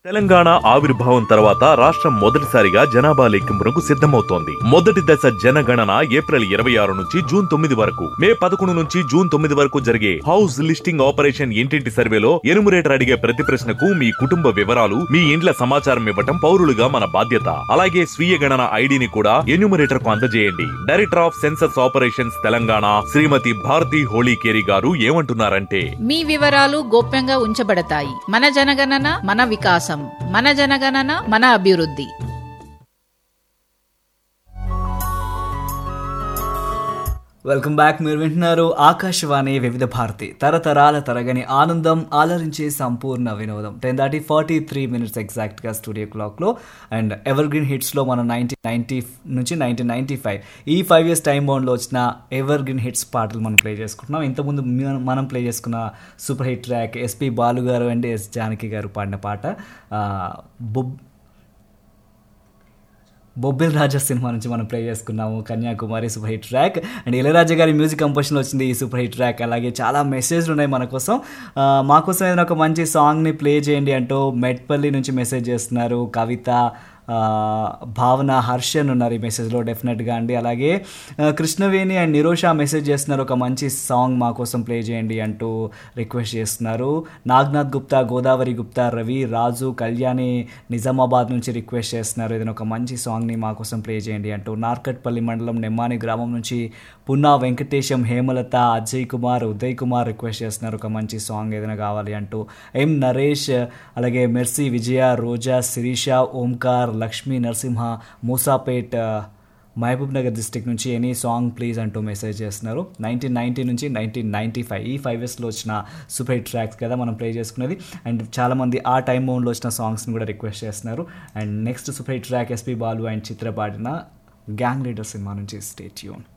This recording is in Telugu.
తెలంగాణ ఆవిర్భావం తర్వాత రాష్ట్రం మొదటిసారిగా జనాభా లెక్కింపునకు సిద్ధమవుతోంది మొదటి దశ జనగణన ఏప్రిల్ ఇరవై ఆరు నుంచి జూన్ తొమ్మిది వరకు మే పదకొండు నుంచి జూన్ తొమ్మిది వరకు జరిగే హౌస్ లిస్టింగ్ ఆపరేషన్ ఇంటింటి సర్వేలో ఎనుమరేటర్ అడిగే ప్రతి ప్రశ్నకు మీ కుటుంబ వివరాలు మీ ఇండ్ల సమాచారం ఇవ్వటం పౌరులుగా మన బాధ్యత అలాగే స్వీయ గణన ఐడిని కూడా ఎన్యూమరేటర్ కు అందజేయండి director of census operations Telangana Shrimati Bharati Holikeri garu ఏమంటున్నారంటే మీ వివరాలు గోప్యంగా ఉంచబడతాయి మన జనగణన మన వికాసం మన జనగణన మన అభివృద్ధి వెల్కమ్ బ్యాక్ మీరు వింటున్నారు ఆకాశవాణి వివిధ భారతి తరతరాల తరగని ఆనందం ఆలరించే సంపూర్ణ వినోదం టెన్ దాటి ఫార్టీ త్రీ మినిట్స్ ఎగ్జాక్ట్గా స్టూడియో క్లాక్లో అండ్ ఎవర్ గ్రీన్ హిట్స్లో మనం నైన్టీన్ నైంటీ నుంచి నైన్టీన్ నైంటీ ఫైవ్ ఈ ఫైవ్ ఇయర్స్ టైం బౌండ్లో వచ్చిన ఎవర్ గ్రీన్ హిట్స్ పాటలు మనం ప్లే చేసుకుంటున్నాం ఇంతకుముందు మన- మనం ప్లే చేసుకున్న super hit track SP Balu garu and yes Janaki గారు పాడిన పాట ఆ, బొబ్ బొబ్బిల్ రాజా సినిమా నుంచి మనం ప్లే చేసుకున్నాము Kanyakumari super hit track and Ilaiyaraaja గారి మ్యూజిక్ కంపోజిషన్లో వచ్చింది ఈ సూపర్ హిట్ ట్రాక్ అలాగే చాలా మెసేజ్లు ఉన్నాయి మన కోసం ఆ, మా కోసం ఏదైనా ఒక మంచి సాంగ్ని ప్లే చేయండి అంటూ మెట్పల్లి నుంచి మెసేజ్ చేస్తున్నారు కవిత ఆ, భావన హర్షన్ ఉన్నారు ఈ మెసేజ్లో డెఫినెట్గా అండి అలాగే ఆ, కృష్ణవేణి అండ్ నిరోష మెసేజ్ చేస్తున్నారు ఒక మంచి సాంగ్ మా కోసం ప్లే చేయండి అంటూ రిక్వెస్ట్ చేస్తున్నారు నాగ్నాథ్ గుప్తా గోదావరి గుప్తా రవి రాజు కళ్యాణి నిజామాబాద్ నుంచి రిక్వెస్ట్ చేస్తున్నారు ఏదైనా ఒక మంచి సాంగ్ని మా కోసం ప్లే చేయండి అంటూ నార్కట్పల్లి మండలం నెమ్మాని గ్రామం నుంచి పున్నా వెంకటేశం హేమలత అజయ్ కుమార్ ఉదయ్ కుమార్ రిక్వెస్ట్ చేస్తున్నారు ఒక మంచి సాంగ్ ఏదైనా కావాలి అంటూ ఎం నరేష్ అలాగే మెర్సీ విజయ రోజా శిరీష ఓంకార్ లక్ష్మీ నరసింహ మూసాపేట్ మహబూబ్ నగర్ డిస్టిక్ నుంచి ఎనీ సాంగ్ ప్లీజ్ అంటూ మెసేజ్ చేస్తున్నారు నైన్టీన్ నైన్టీ నుంచి నైన్టీన్ నైంటీ ఫైవ్ ఈ ఫైవ్ ఇయర్స్లో వచ్చిన సూపర్ హిట్ ట్రాక్స్ కదా మనం ప్లే చేసుకునేది అండ్ చాలామంది ఆ టైం మౌన్లో వచ్చిన సాంగ్స్ని కూడా రిక్వెస్ట్ చేస్తున్నారు and next super hit track SP Balu and Chitra పాడిన గ్యాంగ్ లీడర్ సినిమా నుంచి స్టేట్ యూన్